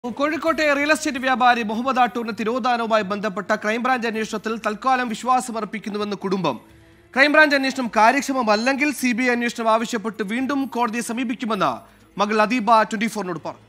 കോഴിക്കോട്ടെ real estate വ്യാപാരി മുഹമ്മദ് ആട്ടൂരിന് തിരോധാനവുമായി ബന്ധപ്പെട്ട ക്രൈംബ്രാഞ്ച് അന്വേഷണത്തിൽ തൽക്കാലം വിശ്വാസമർപ്പിക്കുന്നുവെന്ന് കുടുംബം ക്രൈംബ്രാഞ്ച് അന്വേഷണം കാര്യക്ഷമമല്ലെങ്കിൽ സി ബി ഐ അന്വേഷണം ആവശ്യപ്പെട്ട് വീണ്ടും കോടതിയെ സമീപിക്കുമെന്ന് മകൾ അദീബ ട്വന്റി ഫോറിനോട് പറഞ്ഞു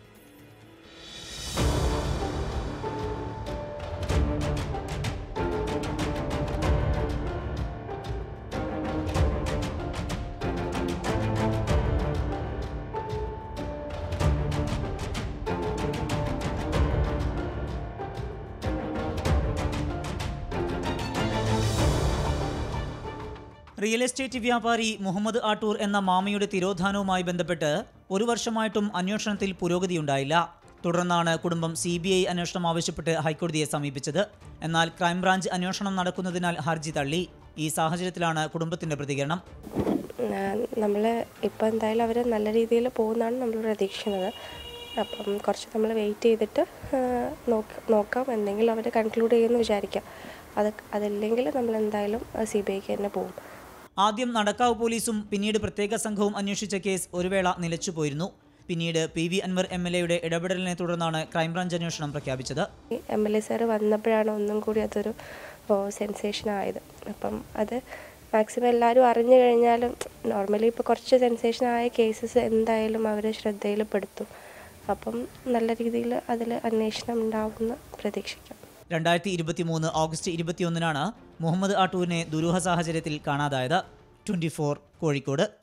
റിയൽ എസ്റ്റേറ്റ് വ്യാപാരി മുഹമ്മദ് ആട്ടൂർ എന്ന മാമയുടെ തിരോധാനവുമായി ബന്ധപ്പെട്ട് ഒരു വർഷമായിട്ടും അന്വേഷണത്തിൽ പുരോഗതിയുണ്ടായില്ല തുടർന്നാണ് കുടുംബം സി ബി ഐ അന്വേഷണം ആവശ്യപ്പെട്ട് ഹൈക്കോടതിയെ സമീപിച്ചത് എന്നാൽ ക്രൈംബ്രാഞ്ച് അന്വേഷണം നടക്കുന്നതിനാൽ ഹർജി തള്ളി ഈ സാഹചര്യത്തിലാണ് കുടുംബത്തിന്റെ പ്രതികരണം നമ്മൾ ഇപ്പോൾ എന്തായാലും അവർ നല്ല രീതിയിൽ പോകുന്നതാണ് നമ്മൾ പ്രതീക്ഷിക്കുന്നത് അപ്പം കുറച്ച് നമ്മൾ വെയിറ്റ് ചെയ്തിട്ട് ആ, നോക്ക നോക്കാം എന്തെങ്കിലും അവർ കൺക്ലൂഡ് ചെയ്യുമെന്ന് വിചാരിക്കാം അത് അതില്ലെങ്കിൽ നമ്മൾ എന്തായാലും സി ബി ഐക്ക് തന്നെ പോകും ആദ്യം നടക്കാവ് പോലീസും പിന്നീട് പ്രത്യേക സംഘവും അന്വേഷിച്ച കേസ് ഒരു വേള നിലച്ചുപോയിരുന്നു പിന്നീട് P V Anvar M L എയുടെ ഇടപെടലിനെ തുടർന്നാണ് ക്രൈംബ്രാഞ്ച് അന്വേഷണം പ്രഖ്യാപിച്ചത് എം എൽ എ സാറ് വന്നപ്പോഴാണ് ഒന്നും കൂടി അതൊരു സെൻസേഷൻ ആയത് അപ്പം അത് മാക്സിമം എല്ലാവരും അറിഞ്ഞു കഴിഞ്ഞാലും നോർമലി ഇപ്പോൾ കുറച്ച് സെൻസേഷൻ ആയ കേസസ് എന്തായാലും അവർ ശ്രദ്ധയിൽപ്പെടുത്തും അപ്പം നല്ല രീതിയിൽ അതിൽ അന്വേഷണം ഉണ്ടാവുമെന്ന് പ്രതീക്ഷിക്കാം രണ്ടായിരത്തി ഇരുപത്തി മൂന്ന് ഓഗസ്റ്റ് ഇരുപത്തിയൊന്നിനാണ് മുഹമ്മദ് ആട്ടൂരിനെ ദുരൂഹ സാഹചര്യത്തിൽ കാണാതായത് ട്വന്റി ഫോർ കോഴിക്കോട്